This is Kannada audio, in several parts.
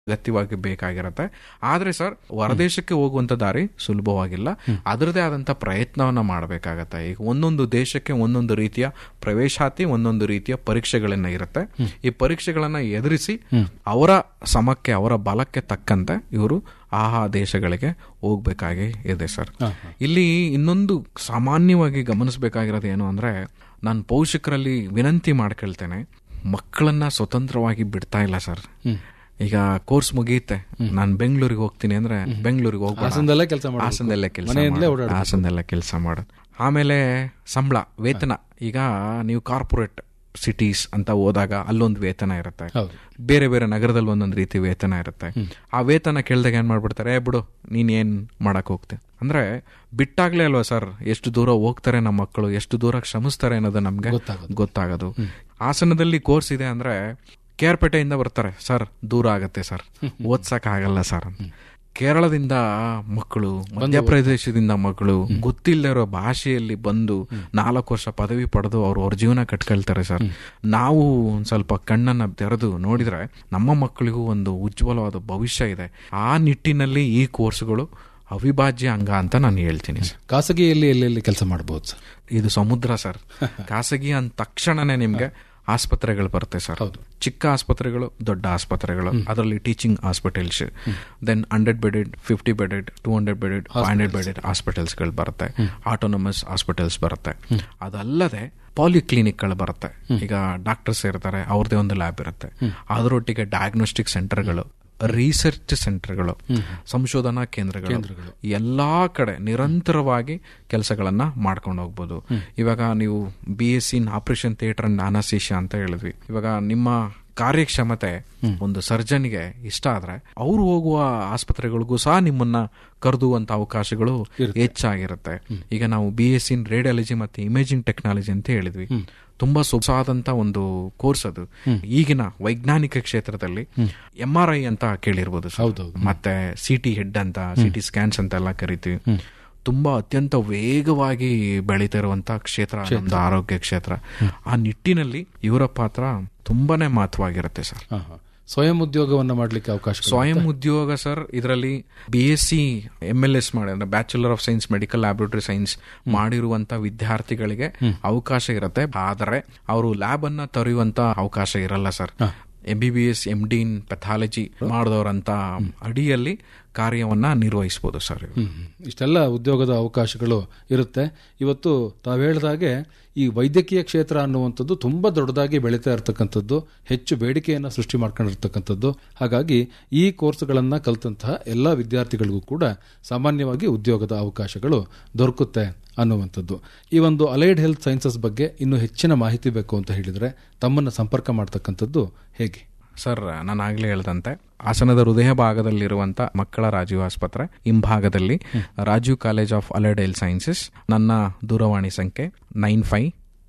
ಅಗತ್ಯವಾಗಿ ಬೇಕಾಗಿರುತ್ತೆ ಆದ್ರೆ ಸರ್ ಹೊರದೇಶಕ್ಕೆ ಹೋಗುವಂತ ದಾರಿ ಸುಲಭವಾಗಿಲ್ಲ ಅದರದೇ ಆದಂತ ಪ್ರಯತ್ನವನ್ನ ಮಾಡಬೇಕಾಗತ್ತೆ ಈಗ ಒಂದೊಂದು ದೇಶಕ್ಕೆ ಒಂದೊಂದು ರೀತಿಯ ಪ್ರವೇಶಾತಿ ಒಂದೊಂದು ರೀತಿಯ ಪರೀಕ್ಷೆಗಳನ್ನ ಇರುತ್ತೆ ಈ ಪರೀಕ್ಷೆಗಳನ್ನ ಎದುರಿಸಿ ಅವರ ಸಮಕ್ಕೆ ಅವರ ಬಲಕ್ಕೆ ತಕ್ಕಂತೆ ಇವರು ಆ ಆ ದೇಶಗಳಿಗೆ ಹೋಗ್ಬೇಕಾಗಿ ಇದೆ ಸರ್ ಇಲ್ಲಿ ಇನ್ನೊಂದು ಸಾಮಾನ್ಯವಾಗಿ ಗಮನಿಸಬೇಕಾಗಿರೋದು ಏನು ಅಂದ್ರೆ ನಾನು ಪೋಷಕರಲ್ಲಿ ವಿನಂತಿ ಮಾಡ್ಕೊಳ್ತೇನೆ ಮಕ್ಕಳನ್ನ ಸ್ವತಂತ್ರವಾಗಿ ಬಿಡ್ತಾ ಇಲ್ಲ ಸರ್ ಈಗ ಕೋರ್ಸ್ ಮುಗಿಯುತ್ತೆ ನಾನು ಬೆಂಗಳೂರಿಗೆ ಹೋಗ್ತೀನಿ ಅಂದ್ರೆ ಬೆಂಗಳೂರಿಗೆ ಹೋಗ್ಬೇಡ ಹಾಸನದಲ್ಲೇ ಕೆಲಸ ಮಾಡ್ಬೇಕು. ಹಾಸನದಲ್ಲೇ ಕೆಲಸ ಮನೆಯಿಂದಲೇ ಮಾಡು. ಓಡಾಡ್ಬೇಕು. ಹಾಸನದಲ್ಲೇ ಕೆಲಸ ಮಾಡೋದು ಆಮೇಲೆ ಸಂಬಳ ವೇತನ ಈಗ ನೀವು ಕಾರ್ಪೊರೇಟ್ ಸಿಟೀಸ್ ಅಂತ ಹೋದಾಗ ಅಲ್ಲೊಂದು ವೇತನ ಇರುತ್ತೆ ಹೌದು. ಬೇರೆ ಬೇರೆ ನಗರದಲ್ಲಿ ಒಂದೊಂದು ರೀತಿ ವೇತನ ಇರುತ್ತೆ ಆ ವೇತನ ಕೇಳಿದಾಗ ಏನ್ ಮಾಡ್ಬಿಡ್ತಾರೆ "ಏ ಬಿಡು ನೀನ್ ಏನ್ ಮಾಡಕ್ ಹೋಗ್ತೆ ಅಂದ್ರೆ ಬಿಟ್ಟಾಗ್ಲೇ ಅಲ್ವಾ ಸರ್ ಎಷ್ಟು ದೂರ ಹೋಗ್ತಾರೆ ನಮ್ಮ ಮಕ್ಕಳು ಎಷ್ಟು ದೂರ ಶ್ರಮಿಸ್ತಾರೆ ಅನ್ನೋದು ನಮ್ಗೆ ಗೊತ್ತಾಗೋದು. ಗೊತ್ತಾಗೋದು ಹಾಸನದಲ್ಲಿ ಕೋರ್ಸ್ ಇದೆ ಅಂದ್ರೆ ಕೇರ್ಪೇಟೆಯಿಂದ ಬರ್ತಾರೆ ಸರ್ ದೂರ ಆಗತ್ತೆ ಸರ್ ಓದ್ಸಕ್ ಆಗಲ್ಲ ಸರ್ ಅಂತ. ಕೇರಳದಿಂದ ಮಕ್ಕಳು ಮಧ್ಯಪ್ರದೇಶದಿಂದ ಮಕ್ಕಳು ಗೊತ್ತಿಲ್ಲದೆ ಇರೋ ಭಾಷೆಯಲ್ಲಿ ಬಂದು ನಾಲ್ಕು ವರ್ಷ ಪದವಿ ಪಡೆದು ಅವ್ರು ಅವ್ರ ಜೀವನ ಕಟ್ಕೊಳ್ತಾರೆ ಸರ್ ನಾವು ಒಂದ್ ಸ್ವಲ್ಪ ಕಣ್ಣನ್ನ ತೆರೆದು ನೋಡಿದ್ರೆ ನಮ್ಮ ಮಕ್ಕಳಿಗೂ ಒಂದು ಉಜ್ವಲವಾದ ಭವಿಷ್ಯ ಇದೆ ಆ ನಿಟ್ಟಿನಲ್ಲಿ ಈ ಕೋರ್ಸ್ಗಳು ಅವಿಭಾಜ್ಯ ಅಂಗ ಅಂತ ನಾನು ಹೇಳ್ತೀನಿ ಸರ್ ಖಾಸಗಿಯಲ್ಲಿ ಎಲ್ಲೆಲ್ಲಿ ಕೆಲಸ ಮಾಡಬಹುದು ಸರ್ ಇದು ಸಮುದ್ರ ಸರ್ ಖಾಸಗಿ ಅಂದ ತಕ್ಷಣನೇ ನಿಮ್ಗೆ ಆಸ್ಪತ್ರೆಗಳು ಬರುತ್ತೆ ಸರ್ ಚಿಕ್ಕ ಆಸ್ಪತ್ರೆಗಳು ದೊಡ್ಡ ಆಸ್ಪತ್ರೆಗಳು ಅದರಲ್ಲಿ teaching hospitals then hundred bedded fifty bedded two hundred bedded five hundred bedded hospitals ಗಳು ಬರುತ್ತೆ ಆಟೋನಮಸ್ ಹಾಸ್ಪಿಟಲ್ಸ್ ಬರುತ್ತೆ ಅದಲ್ಲದೆ ಪಾಲಿಕ್ಲಿನಿಕ್ಗಳು ಬರುತ್ತೆ ಈಗ ಡಾಕ್ಟರ್ಸ್ ಇರ್ತಾರೆ ಅವ್ರದೇ ಒಂದು ಲ್ಯಾಬ್ ಇರುತ್ತೆ ಅದರೊಟ್ಟಿಗೆ ಡಯಾಗ್ನೋಸ್ಟಿಕ್ ಸೆಂಟರ್ಗಳು ರಿಸರ್ಚ್ ಸೆಂಟರ್ಗಳು ಸಂಶೋಧನಾ ಕೇಂದ್ರಗಳು ಎಲ್ಲಾ ಕಡೆ ನಿರಂತರವಾಗಿ ಕೆಲಸಗಳನ್ನ ಮಾಡ್ಕೊಂಡು ಹೋಗ್ಬೋದು ಇವಾಗ ನೀವು B S in operation theatre and anaesthesia ಅಂತ ಹೇಳಿದ್ವಿ ಇವಾಗ ನಿಮ್ಮ ಕಾರ್ಯಕ್ಷಮತೆ ಒಂದು ಸರ್ಜನ್ಗೆ ಇಷ್ಟ ಆದ್ರೆ ಅವ್ರು ಹೋಗುವ ಆಸ್ಪತ್ರೆಗಳಿಗೂ ಸಹ ನಿಮ್ಮನ್ನ ಕರೆದುವಂತ ಅವಕಾಶಗಳು ಹೆಚ್ಚಾಗಿರುತ್ತೆ ಈಗ ನಾವು ಬಿ ಎಸ್ ಇನ್ ರೇಡಿಯಾಲಜಿ ಮತ್ತೆ ಇಮೇಜಿಂಗ್ ಟೆಕ್ನಾಲಜಿ ಅಂತ ಹೇಳಿದ್ವಿ ತುಂಬಾ ಸೊಗಸಾದಂತ ಒಂದು ಕೋರ್ಸ್ ಅದು ಈಗಿನ ವೈಜ್ಞಾನಿಕ ಕ್ಷೇತ್ರದಲ್ಲಿ ಎಂ ಆರ್ ಐ ಅಂತ ಕೇಳಿರ್ಬೋದು sir. ಹೌದೌದು. ಮತ್ತೆ ಸಿ ಟಿ ಹೆಡ್ ಅಂತ ಸಿ ಟಿ ಸ್ಕ್ಯಾನ್ಸ್ ಅಂತ ಎಲ್ಲ ಕರಿತೀವಿ ತುಂಬಾ ಅತ್ಯಂತ ವೇಗವಾಗಿ ಬೆಳೀತಿರುವಂತ ಕ್ಷೇತ್ರ ನಮ್ದು ಆರೋಗ್ಯ ಕ್ಷೇತ್ರ ಆ ನಿಟ್ಟಿನಲ್ಲಿ ಇವರ ಪಾತ್ರ ತುಂಬಾನೇ ಮಹತ್ವವಾಗಿರುತ್ತೆ ಸರ್ ಹಾ, ಹಾ. ಸ್ವಯಂ ಉದ್ಯೋಗವನ್ನ ಮಾಡ್ಲಿಕ್ಕೆ ಅವಕಾಶ ಸ್ವಯಂ ಉದ್ಯೋಗ ಸರ್ ಇದರಲ್ಲಿ B S C M L S ಮಾಡಿ ಅಂದ್ರೆ bachelor of science medical laboratory science ಮಾಡಿರುವಂತ ವಿದ್ಯಾರ್ಥಿಗಳಿಗೆ ಅವಕಾಶ ಇರುತ್ತೆ ಆದರೆ ಅವರು ಲ್ಯಾಬ್ ಅನ್ನ ತರೆಯುವಂತ ಅವಕಾಶ ಇರಲ್ಲ sir M B B S M D in pathology ಮಾಡಿದವರಂತ ಅಡಿಯಲ್ಲಿ ಕಾರ್ಯವನ್ನ ನಿರ್ವಹಿಸಬಹುದು ಸರ್ ಇವ್ರು. ಹ್ಮ್, ಹ್ಮ್. ಇಷ್ಟೆಲ್ಲ ಉದ್ಯೋಗದ ಅವಕಾಶಗಳು ಇರುತ್ತೆ ಇವತ್ತು ತಾವು ಹೇಳಿದಾಗೆ ಈ ವೈದ್ಯಕೀಯ ಕ್ಷೇತ್ರ ಅನ್ನುವಂಥದ್ದು ತುಂಬಾ ದೊಡ್ಡದಾಗಿ ಬೆಳೀತಾ ಇರತಕ್ಕಂಥದ್ದು ಹೆಚ್ಚು ಬೇಡಿಕೆಯನ್ನು ಸೃಷ್ಟಿ ಮಾಡ್ಕೊಂಡಿರ್ತಕ್ಕಂಥದ್ದು ಹಾಗಾಗಿ ಈ ಕೋರ್ಸ್ಗಳನ್ನ ಕಲಿತಂತಹ ಎಲ್ಲ ವಿದ್ಯಾರ್ಥಿಗಳಿಗೂ ಕೂಡ ಸಾಮಾನ್ಯವಾಗಿ ಉದ್ಯೋಗದ ಅವಕಾಶಗಳು ದೊರಕುತ್ತೆ ಅನ್ನುವಂಥದ್ದು ಈ ಒಂದು ಅಲೈಡ್ ಹೆಲ್ತ್ ಸೈನ್ಸಸ್ ಬಗ್ಗೆ ಇನ್ನೂ ಹೆಚ್ಚಿನ ಮಾಹಿತಿ ಬೇಕು ಅಂತ ಹೇಳಿದ್ರೆ ತಮ್ಮನ್ನ ಸಂಪರ್ಕ ಮಾಡ್ತಕ್ಕಂಥದ್ದು ಹೇಗೆ ಸರ್ ನಾನು ಆಗ್ಲೇ ಹೇಳ್ದಂತೆ ಹಾಸನದ ಹೃದಯ ಭಾಗದಲ್ಲಿರುವಂತ ಮಕ್ಕಳ ರಾಜೀವ್ ಆಸ್ಪತ್ರೆ ಹಿಂಭಾಗದಲ್ಲಿ Rajiv college of allied health sciences ನನ್ನ ದೂರವಾಣಿ ಸಂಖ್ಯೆ nine five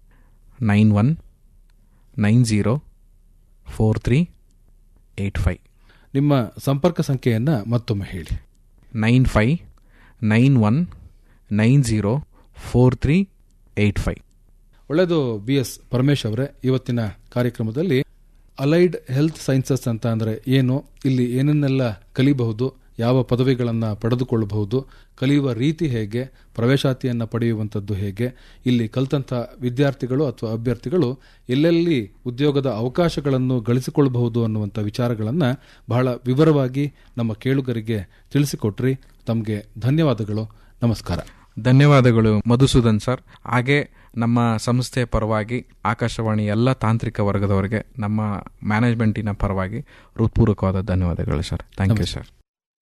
nine one nine zero four three eight five ನಿಮ್ಮ ಸಂಪರ್ಕ ಸಂಖ್ಯೆಯನ್ನ ಮತ್ತೊಮ್ಮೆ ಹೇಳಿ nine five nine one nine zero four three eight five ಒಳ್ಳೆಯದು ಬಿ ಎಸ್ ಪರಮೇಶ್ ಅವರೇ ಇವತ್ತಿನ ಕಾರ್ಯಕ್ರಮದಲ್ಲಿ ಅಲೈಡ್ ಹೆಲ್ತ್ ಸೈನ್ಸಸ್ ಅಂತ ಅಂದ್ರೆ ಏನು ಇಲ್ಲಿ ಏನನ್ನೆಲ್ಲ ಕಲಿಬಹುದು ಯಾವ ಪದವಿಗಳನ್ನು ಪಡೆದುಕೊಳ್ಳಬಹುದು ಕಲಿಯುವ ರೀತಿ ಹೇಗೆ ಪ್ರವೇಶಾತಿಯನ್ನು ಪಡೆಯುವಂಥದ್ದು ಹೇಗೆ ಇಲ್ಲಿ ಕಲಿತಂಥ ವಿದ್ಯಾರ್ಥಿಗಳು ಅಥವಾ ಅಭ್ಯರ್ಥಿಗಳು ಎಲ್ಲೆಲ್ಲಿ ಉದ್ಯೋಗದ ಅವಕಾಶಗಳನ್ನು ಗಳಿಸಿಕೊಳ್ಳಬಹುದು ಅನ್ನುವಂಥ ವಿಚಾರಗಳನ್ನು ಬಹಳ ವಿವರವಾಗಿ ನಮ್ಮ ಕೇಳುಗರಿಗೆ ತಿಳಿಸಿಕೊಟ್ರಿ ತಮಗೆ ಧನ್ಯವಾದಗಳು ನಮಸ್ಕಾರ ಧನ್ಯವಾದಗಳು ಮಧುಸೂದನ್ ಸರ್ ಹಾಗೆ ನಮ್ಮ ಸಂಸ್ಥೆಯ ಪರವಾಗಿ ಆಕಾಶವಾಣಿ ಎಲ್ಲ ತಾಂತ್ರಿಕ ವರ್ಗದವರಿಗೆ ನಮ್ಮ ಮ್ಯಾನೇಜ್ಮೆಂಟಿನ ಪರವಾಗಿ ಹೃತ್ಪೂರ್ವಕವಾದ ಧನ್ಯವಾದಗಳು ಸರ್ ಥ್ಯಾಂಕ್ ಯು ಸರ್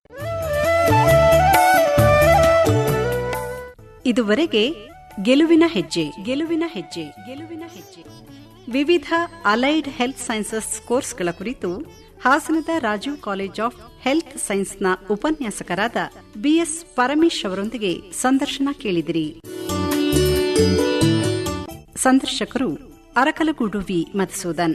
ಇದುವರೆಗೆ ಗೆಲುವಿನ ಹೆಜ್ಜೆ ಗೆಲುವಿನ ಹೆಜ್ಜೆ ಗೆಲುವಿನ ಹೆಜ್ಜೆ ವಿವಿಧ ಅಲೈಡ್ ಹೆಲ್ತ್ ಸೈನ್ಸಸ್ ಕೋರ್ಸ್ಗಳ ಕುರಿತು ಹಾಸನದ ರಾಜೀವ್ ಕಾಲೇಜ್ ಆಫ್ ಹೆಲ್ತ್ ಸೈನ್ಸ್ನ ಉಪನ್ಯಾಸಕರಾದ ಬಿಎಸ್ ಪರಮೇಶ್ ಅವರೊಂದಿಗೆ ಸಂದರ್ಶನ ಕೇಳಿದಿರಿ ಸಂದರ್ಶಕರು ಅರಕಲಗೂಡು ವಿ ಮಧುಸೂದನ್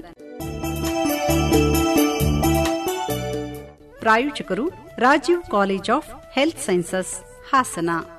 ಪ್ರಾಯೋಜಕರು Rajiv college of health sciences Hassan